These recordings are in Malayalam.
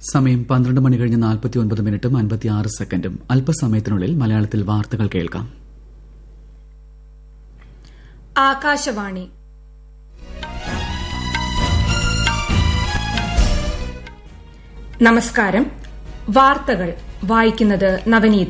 സമയം പന്ത്രണ്ട് മണി കഴിഞ്ഞ് നാൽപ്പത്തി ഒൻപത് മിനിറ്റും അൻപത്തിയാറ് സെക്കൻഡും അല്പസമയത്തിനുള്ളിൽ മലയാളത്തിൽ വാർത്തകൾ കേൾക്കാം ആകാശവാണി നമസ്കാരം വാർത്തകൾ വായിക്കുന്നത് നവനീത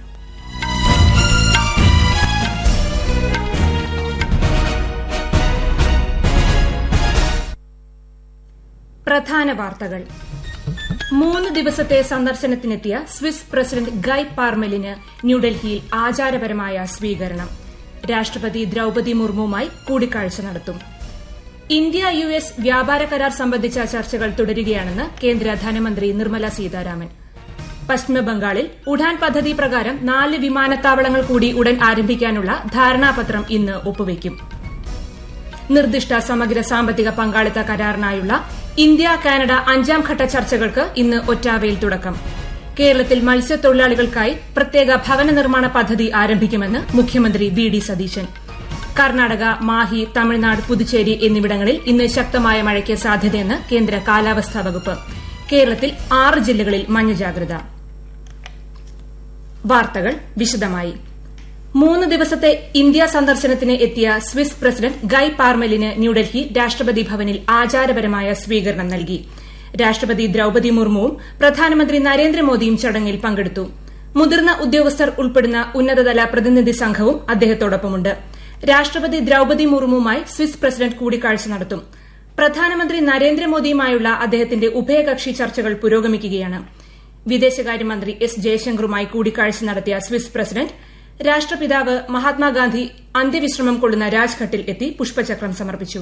പ്രധാന വാർത്തകൾ മൂന്ന് ദിവസത്തെ സന്ദർശനത്തിനെത്തിയ സ്വിസ് പ്രസിഡന്റ് ഗൈ പാർമെലിന് ന്യൂഡൽഹിയിൽ ആചാരപരമായ സ്വീകരണം രാഷ്ട്രപതി ദ്രൌപതി മുർമുവുമായി കൂടിക്കാഴ്ച നടത്തും ഇന്ത്യ യു എസ് വ്യാപാര കരാർ സംബന്ധിച്ച ചർച്ചകൾ തുടരുകയാണെന്ന് കേന്ദ്ര ധനമന്ത്രി നിർമ്മല സീതാരാമൻ പശ്ചിമബംഗാളിൽ ഉഡാൻ പദ്ധതി പ്രകാരം നാല് വിമാനത്താവളങ്ങൾ കൂടി ഉടൻ ആരംഭിക്കാനുള്ള ധാരണാപത്രം ഇന്ന് ഒപ്പുവയ്ക്കും നിർദ്ദിഷ്ട സമഗ്ര സാമ്പത്തിക പങ്കാളിത്ത കരാറിനായുള്ള ഇന്ത്യ കാനഡ അഞ്ചാം ഘട്ട ചർച്ചകൾക്ക് ഇന്ന് ഒറ്റാവയിൽ തുടക്കം കേരളത്തിൽ മത്സ്യത്തൊഴിലാളികൾക്കായി പ്രത്യേക ഭവന നിർമ്മാണ പദ്ധതി ആരംഭിക്കുമെന്ന് മുഖ്യമന്ത്രി വി ഡി സതീശൻ കർണാടക മാഹി തമിഴ്നാട് പുതുച്ചേരി എന്നിവിടങ്ങളിൽ ഇന്ന് ശക്തമായ മഴയ്ക്ക് സാധ്യതയെന്ന് കേന്ദ്ര കാലാവസ്ഥാ വകുപ്പ് കേരളത്തിൽ ആറ് ജില്ലകളിൽ മഞ്ഞ ജാഗ്രത വാർത്തകൾ വിശദമായി മൂന്ന് ദിവസത്തെ ഇന്ത്യ സന്ദർശനത്തിന് എത്തിയ സ്വിസ് പ്രസിഡന്റ് ഗൈ പാർമെലിന് ന്യൂഡൽഹി രാഷ്ട്രപതി ഭവനിൽ ആചാരപരമായ സ്വീകരണം നൽകി രാഷ്ട്രപതി ദ്രൌപതി മുർമുവും പ്രധാനമന്ത്രി നരേന്ദ്രമോദിയും ചടങ്ങിൽ പങ്കെടുത്തു മുതിർന്ന ഉദ്യോഗസ്ഥർ ഉൾപ്പെടുന്ന ഉന്നതതല പ്രതിനിധി സംഘവും അദ്ദേഹത്തോടൊപ്പമുണ്ട് രാഷ്ട്രപതി ദ്രൌപതി മുർമുവുമായി സ്വിസ് പ്രസിഡന്റ് കൂടിക്കാഴ്ച നടത്തും പ്രധാനമന്ത്രി നരേന്ദ്രമോദിയുമായുള്ള അദ്ദേഹത്തിന്റെ ഉഭയകക്ഷി ചർച്ചകൾ പുരോഗമിക്കുകയാണ് വിദേശകാര്യമന്ത്രി എസ് ജയശങ്കറുമായി കൂടിക്കാഴ്ച നടത്തിയ സ്വിസ് പ്രസിഡന്റ് രാഷ്ട്രപിതാവ് മഹാത്മാഗാന്ധി അന്ത്യവിശ്രമം കൊള്ളുന്ന രാജ്ഘട്ടിൽ എത്തി പുഷ്പചക്രം സമർപ്പിച്ചു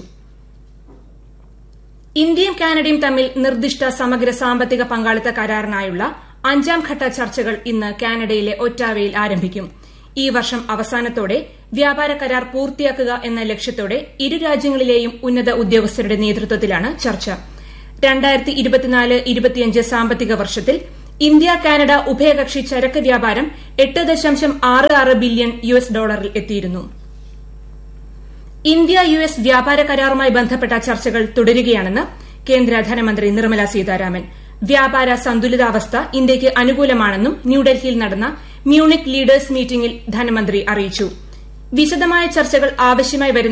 ഇന്ത്യയും കാനഡയും തമ്മിൽ നിർദ്ദിഷ്ട സമഗ്ര സാമ്പത്തിക പങ്കാളിത്ത കരാറിനായുള്ള അഞ്ചാം ഘട്ട ചർച്ചകൾ ഇന്ന് കാനഡയിലെ ഒറ്റാവയിൽ ആരംഭിക്കും ഈ വർഷം അവസാനത്തോടെ വ്യാപാര കരാർ പൂർത്തിയാക്കുക എന്ന ലക്ഷ്യത്തോടെ ഇരു രാജ്യങ്ങളിലെയും ഉന്നത ഉദ്യോഗസ്ഥരുടെ നേതൃത്വത്തിലാണ് ചർച്ച സാമ്പത്തിക വർഷത്തിൽ ഇന്ത്യ കാനഡ ഉഭയകക്ഷി ചരക്ക് വ്യാപാരം എട്ട് ദശാംശം ആറ് ആറ് ബില്യൺ യു എസ് ഡോളറിൽ എത്തിയിരുന്നു ഇന്ത്യ യു എസ് വ്യാപാര കരാറുമായി ബന്ധപ്പെട്ട ചർച്ചകൾ തുടരുകയാണെന്ന് കേന്ദ്ര ധനമന്ത്രി നിർമ്മല സീതാരാമൻ വ്യാപാര സന്തുലിതാവസ്ഥ ഇന്ത്യയ്ക്ക് അനുകൂലമാണെന്നും ന്യൂഡൽഹിയിൽ നടന്ന മ്യൂണിക് ലീഡേഴ്സ് മീറ്റിംഗിൽ ധനമന്ത്രി അറിയിച്ചു വിശദമായ ചർച്ചകൾ ആവശ്യമായി വരുന്ന